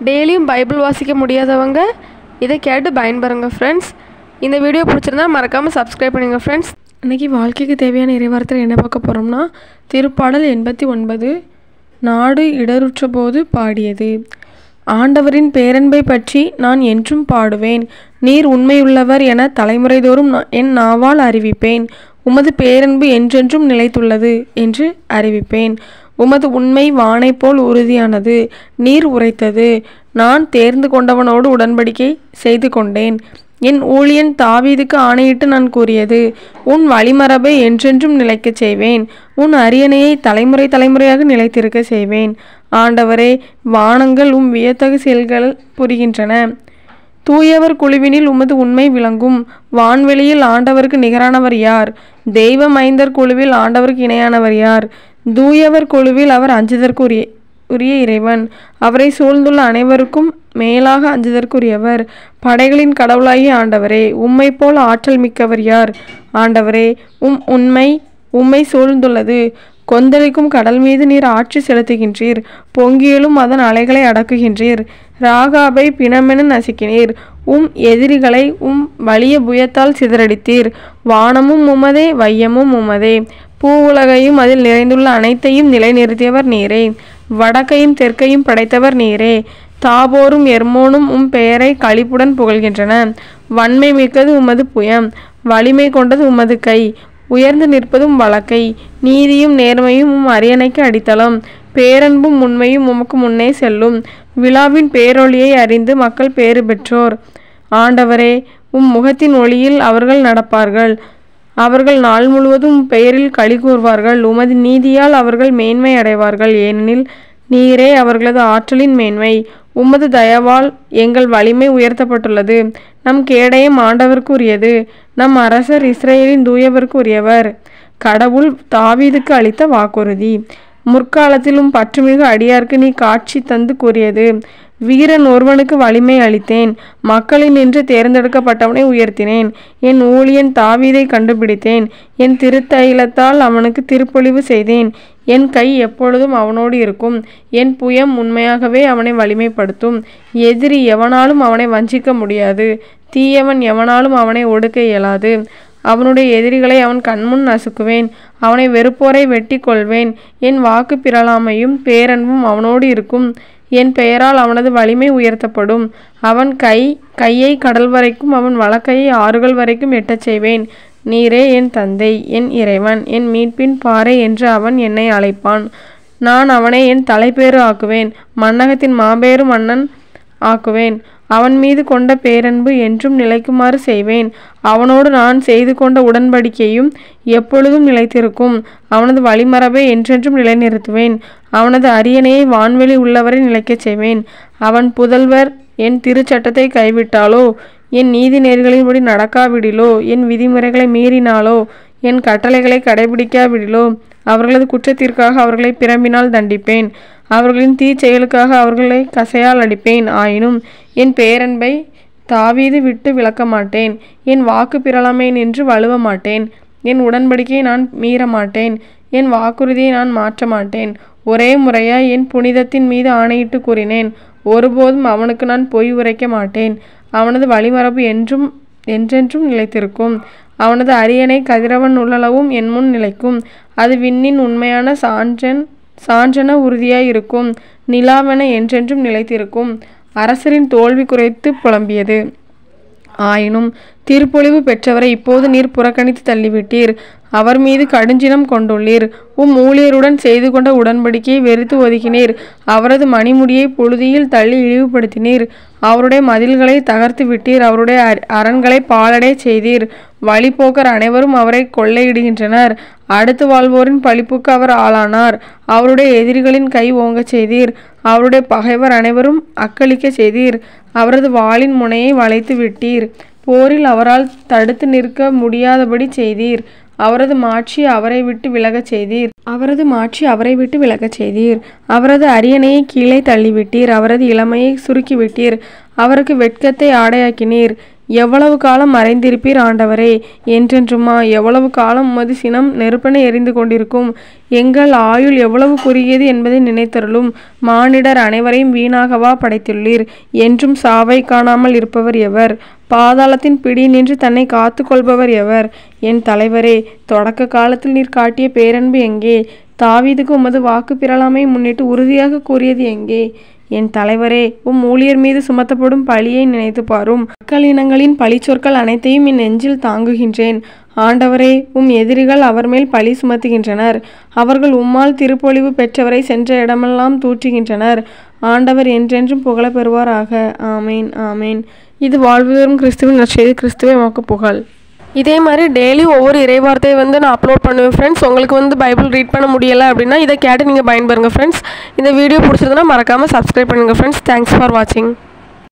டெய்லியும் பைபிள் வாசிக்க முடியாதவங்க இதை கேட்டு பயன்பெறுங்க ஃப்ரெண்ட்ஸ் இந்த வீடியோ பிடிச்சிருந்தா மறக்காமல் சப்ஸ்கிரைப் பண்ணுங்க ஃப்ரெண்ட்ஸ் இன்றைக்கி வாழ்க்கைக்கு தேவையான இறைவார்த்தையில் என்ன பார்க்க போகிறோம்னா திருப்பாடல் எண்பத்தி ஒன்பது நாடு இடருற்ற போது பாடியது ஆண்டவரின் பேரன்பை பற்றி நான் என்றும் பாடுவேன் நீர் உண்மையுள்ளவர் என தலைமுறைதோறும் நா- என் நாவால் அறிவிப்பேன் உமது பேரன்பு என்றென்றும் நிலைத்துள்ளது என்று அறிவிப்பேன் உமது உண்மை வானைப் போல் உறுதியானது நீர் உரைத்தது நான் தேர்ந்து கொண்டவனோடு உடன்படிக்கை செய்து கொண்டேன் என் ஊழியன் தாவீதுக்கு ஆணையிட்டு நான் கூறியது உன் வழிமரபை என்றென்றும் நிலைக்கச் செய்வேன் உன் அரியணையை தலைமுறை தலைமுறையாக நிலைத்திருக்க செய்வேன் ஆண்டவரே வானங்கள் உம் வியத்தகு செயல்கள் புரிகின்றன தூயவர் குழுவினில் உமது உண்மை விளங்கும் வான்வெளியில் ஆண்டவருக்கு நிகரானவர் யார் தெய்வ மைந்தர் குழுவில் ஆண்டவருக்கு இணையானவர் யார் தூயவர் குழுவில் அவர் அஞ்சுதற்குரிய உரிய இறைவன் அவரை சூழ்ந்துள்ள அனைவருக்கும் மேலாக அஞ்சுதற்குரியவர் படைகளின் கடவுளாகிய ஆண்டவரே உம்மை போல் ஆற்றல் மிக்கவர் யார் ஆண்டவரே உம் உண்மை உம்மை சூழ்ந்துள்ளது கொந்தளிக்கும் கடல் மீது நீர் ஆட்சி செலுத்துகின்றீர் பொங்கியலும் அதன் அலைகளை அடக்குகின்றீர் ராகாபை பிணமென நசுக்கினீர் உம் எதிரிகளை உம் வலிய புயத்தால் சிதறடித்தீர் வானமும் உமதே வையமும் உமதே பூவுலகையும் அதில் நிறைந்துள்ள அனைத்தையும் நிலைநிறுத்தியவர் நீரே வடக்கையும் தெற்கையும் படைத்தவர் நீரே தாபோரும் எர்மோனும் உம் பெயரை களிப்புடன் புகழ்கின்றன வன்மை மிக்கது உமது புயம் வலிமை கொண்டது உமது கை உயர்ந்து நிற்பதும் வழக்கை நீதியும் நேர்மையும் உம் அரியணைக்கு அடித்தளம் பேரன்பும் உண்மையும் உமக்கு முன்னே செல்லும் விழாவின் பேரொளியை அறிந்து மக்கள் பேறு பெற்றோர் ஆண்டவரே உம் முகத்தின் ஒளியில் அவர்கள் நடப்பார்கள் அவர்கள் நாள் முழுவதும் உம் பெயரில் களி கூர்வார்கள் உமது நீதியால் அவர்கள் மேன்மை அடைவார்கள் ஏனெனில் நீரே அவர்களது ஆற்றலின் மேன்மை உமது தயவால் எங்கள் வலிமை உயர்த்தப்பட்டுள்ளது நம் கேடயம் ஆண்டவருக்கு உரியது நம் அரசர் இஸ்ரேலின் தூயவருக்கு உரியவர் கடவுள் தாவீதுக்கு அளித்த வாக்குறுதி முற்காலத்திலும் பற்றுமிகு அடியார்க்கு நீ காட்சி தந்து கூறியது வீரன் ஒருவனுக்கு வலிமை அளித்தேன் மக்களின் நின்று தேர்ந்தெடுக்கப்பட்டவனை உயர்த்தினேன் என் ஊழியன் தாவீதை கண்டுபிடித்தேன் என் திருத்தைலத்தால் அவனுக்கு திருப்பொழிவு செய்தேன் என் கை எப்பொழுதும் அவனோடு இருக்கும் என் புயம் உண்மையாகவே அவனை வலிமைப்படுத்தும் எதிரி எவனாலும் அவனை வஞ்சிக்க முடியாது தீயவன் எவனாலும் அவனை ஒடுக்க இயலாது அவனுடைய எதிரிகளை அவன் கண்முன் நசுக்குவேன் அவனை வெறுப்போரை வெட்டி கொள்வேன் என் வாக்கு பிறலாமையும் பேரன்பும் அவனோடு இருக்கும் என் பெயரால் அவனது வலிமை உயர்த்தப்படும் அவன் கை கையை கடல் வரைக்கும் அவன் வலக்கையை ஆறுகள் வரைக்கும் எட்டச் செய்வேன் நீரே என் தந்தை என் இறைவன் என் மீட்பின் பாறை என்று அவன் என்னை அழைப்பான் நான் அவனை என் தலைப்பேறு ஆக்குவேன் மன்னகத்தின் மாபெரும் மன்னன் ஆக்குவேன் அவன் மீது கொண்ட பேரன்பு என்றும் நிலைக்குமாறு செய்வேன் அவனோடு நான் செய்து கொண்ட உடன்படிக்கையும் எப்பொழுதும் நிலைத்திருக்கும் அவனது வழிமரபை என்றென்றும் நிலைநிறுத்துவேன் அவனது அரியணையை வான்வெளி உள்ளவரை நிலைக்கச் செய்வேன் அவன் புதல்வர் என் திருச்சட்டத்தை கைவிட்டாலோ என் நீதி நெறிகளின்படி நடக்காவிடிலோ என் விதிமுறைகளை மீறினாலோ என் கட்டளைகளை கடைபிடிக்காவிடிலோ அவர்களது குற்றத்திற்காக அவர்களை பிரம்பினால் தண்டிப்பேன் அவர்களின் தீச்செயலுக்காக அவர்களை கசையால் அடிப்பேன் ஆயினும் என் பேரன்பை தாவீது விட்டு விலக்க மாட்டேன் என் வாக்கு பிறலாமை நின்று வலுவ மாட்டேன் என் உடன்படிக்கையை நான் மீற மாட்டேன் என் வாக்குறுதியை நான் மாற்ற மாட்டேன் ஒரே முறையாய் என் புனிதத்தின் மீது ஆணையிட்டு கூறினேன் ஒருபோதும் அவனுக்கு நான் பொய் உரைக்க மாட்டேன் அவனது வழிமரபு என்றும் என்றென்றும் நிலைத்திருக்கும் அவனது அரியணை கதிரவன் உள்ளளவும் என் முன் நிலைக்கும் அது விண்ணின் உண்மையான சான்றன் சான்றென உறுதியாய் இருக்கும் நிலாவென என்றென்றும் நிலைத்திருக்கும் அரசரின் தோல்வி குறைத்து புலம்பியது ஆயினும் திருப்பொழிவு பெற்றவரை இப்போது நீர் புறக்கணித்து தள்ளிவிட்டீர் அவர் மீது கடுஞ்சினம் கொண்டுள்ளீர் உம் ஊழியருடன் செய்து கொண்ட உடன்படிக்கையை வெறுத்து ஒதுக்கினீர் அவரது மணிமுடியை புழுதியில் தள்ளி இழிவுபடுத்தினீர் அவருடைய மதில்களை தகர்த்து விட்டீர் அவருடைய அர- அரண்களை பாழடை செய்தீர் வழிபோக்கர் அனைவரும் அவரை கொள்ளையிடுகின்றனர் அடுத்து வாழ்வோரின் பழிப்புக்கு அவர் ஆளானார் அவருடைய எதிரிகளின் கை ஓங்கச் செய்தீர் அவருடைய பகைவர் அனைவரும் அக்களிக்க செய்தீர் அவரது வாளின் முனையை வளைத்து விட்டீர் போரில் அவரால் தடுத்து நிற்க முடியாதபடி செய்தீர் அவரது மாட்சி அவரை விட்டு விலகச் செய்தீர் அவரது மாட்சி அவரை விட்டு விலகச் செய்தீர் அவரது அரியணையை கீழே தள்ளிவிட்டீர் அவரது இளமையை சுருக்கிவிட்டீர் அவருக்கு வெட்கத்தை ஆடையாக்கினீர் எவ்வளவு காலம் மறைந்திருப்பீர் ஆண்டவரே என்றென்றுமா எவ்வளவு காலம் உமது சினம் நெருப்பென எரிந்து கொண்டிருக்கும் எங்கள் ஆயுள் எவ்வளவு குறுகியது என்பதை நினைத்தருளும் மானிடர் அனைவரையும் வீணாகவா படைத்துள்ளீர் என்றும் சாவை காணாமல் இருப்பவர் எவர் பாதாளத்தின் பிடி நின்று தன்னை காத்து கொள்பவர் எவர் என் தலைவரே தொடக்க காலத்தில் நீர் காட்டிய பேரன்பு எங்கே தாவீதுக்கு உமது வாக்கு பிறலாமை முன்னிட்டு உறுதியாக கூறியது எங்கே என் தலைவரே உம் ஊழியர் மீது சுமத்தப்படும் பழியை நினைத்து பாரும் மக்கள் இனங்களின் பழிச்சொற்கள் அனைத்தையும் என் நெஞ்சில் தாங்குகின்றேன் ஆண்டவரே உம் எதிரிகள் அவர் மேல் பழி சுமத்துகின்றனர் அவர்கள் உம்மால் திருப்பொழிவு பெற்றவரை சென்ற இடமெல்லாம் தூற்றுகின்றனர் ஆண்டவர் என்றென்றும் புகழ பெறுவாராக ஆமேன் ஆமேன் இது வாழ்வுதோறும் கிறிஸ்துவின் நற்செய்தி கிறிஸ்துவை மோக்க புகழ் இதே மாதிரி டெய்லி ஒவ்வொரு இறைவார்த்தையை வந்து நான் அப்லோட் பண்ணுவேன் ஃப்ரெண்ட்ஸ் உங்களுக்கு வந்து பைபிள் ரீட் பண்ண முடியலை அப்படின்னா இதை கேட்டு நீங்கள் பயன்பெறுங்க ஃப்ரெண்ட்ஸ் இந்த வீடியோ பிடிச்சிருந்தனா மறக்காமல் சப்ஸ்கிரைப் பண்ணுங்கள் ஃப்ரெண்ட்ஸ் தேங்க்ஸ் ஃபார் வாட்சிங்